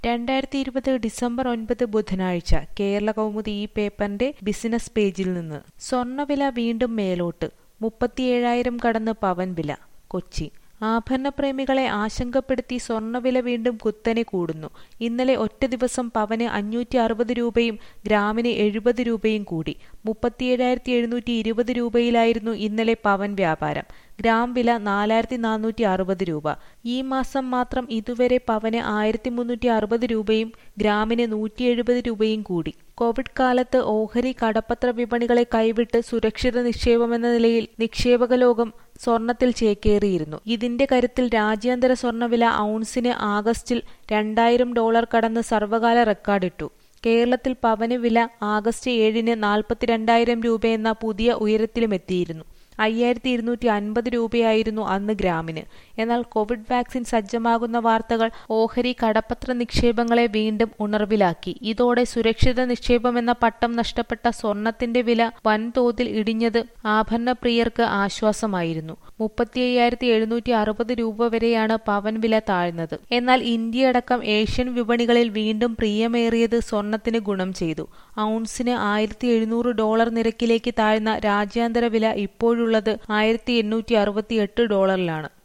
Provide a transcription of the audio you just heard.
രണ്ടായിരത്തി ഇരുപത് ഡിസംബർ ഒൻപത് ബുധനാഴ്ച കേരള കൗമുദി ഈ പേപ്പറിന്റെ ബിസിനസ് പേജിൽ നിന്ന് സ്വർണ്ണവില വീണ്ടും മേലോട്ട് മുപ്പത്തിയേഴായിരം കടന്ന് പവൻ വില കൊച്ചി ആഭരണപ്രേമികളെ ആശങ്കപ്പെടുത്തി സ്വർണ്ണവില വീണ്ടും കുത്തനെ കൂടുന്നു ഇന്നലെ ഒറ്റ ദിവസം പവന് അഞ്ഞൂറ്റി അറുപത് രൂപയും ഗ്രാമിന് എഴുപത് രൂപയും കൂടി മുപ്പത്തിയേഴായിരത്തി എഴുന്നൂറ്റി ഇരുപത് രൂപയിലായിരുന്നു ഇന്നലെ പവൻ വ്യാപാരം ഗ്രാം വില നാലായിരത്തി നാനൂറ്റി അറുപത് രൂപ ഈ മാസം മാത്രം ഇതുവരെ പവന് ആയിരത്തി മുന്നൂറ്റി അറുപത് രൂപയും ഗ്രാമിന് നൂറ്റി എഴുപത് രൂപയും കൂടി കോവിഡ് കാലത്ത് ഓഹരി കടപ്പത്ര വിപണികളെ കൈവിട്ട് സുരക്ഷിത നിക്ഷേപമെന്ന നിലയിൽ നിക്ഷേപക ലോകം സ്വർണത്തിൽ ചേക്കേറിയിരുന്നു ഇതിന്റെ കരുത്തിൽ രാജ്യാന്തര സ്വർണ്ണവില ഔൺസിന് ആഗസ്റ്റിൽ രണ്ടായിരം ഡോളർ കടന്ന് സർവകാല റെക്കോർഡിട്ടു കേരളത്തിൽ പവന് വില ആഗസ്റ്റ് ഏഴിന് നാൽപ്പത്തിരണ്ടായിരം രൂപയെന്ന പുതിയ ഉയരത്തിലുമെത്തിയിരുന്നു അയ്യായിരത്തി ഇരുന്നൂറ്റി അൻപത് രൂപയായിരുന്നു അന്ന് ഗ്രാമിന് എന്നാൽ കോവിഡ് വാക്സിൻ സജ്ജമാകുന്ന വാർത്തകൾ ഓഹരി കടപ്പത്ര നിക്ഷേപങ്ങളെ വീണ്ടും ഉണർവിലാക്കി ഇതോടെ സുരക്ഷിത നിക്ഷേപമെന്ന പട്ടം നഷ്ടപ്പെട്ട സ്വർണത്തിന്റെ വില വൻതോതിൽ ഇടിഞ്ഞത് ആഭരണ പ്രിയർക്ക് ആശ്വാസമായിരുന്നു മുപ്പത്തി അയ്യായിരത്തി എഴുന്നൂറ്റി അറുപത് രൂപ വരെയാണ് പവൻ വില താഴ്ന്നത് എന്നാൽ ഇന്ത്യയടക്കം ഏഷ്യൻ വിപണികളിൽ വീണ്ടും പ്രിയമേറിയത് സ്വർണത്തിന് ഗുണം ചെയ്തു ഔൺസിന് ആയിരത്തി എഴുന്നൂറ് ഡോളർ നിരക്കിലേക്ക് താഴ്ന്ന രാജ്യാന്തര വില ഇപ്പോഴുള്ളത് ആയിരത്തി എണ്ണൂറ്റി അറുപത്തി എട്ട് ഡോളറിലാണ്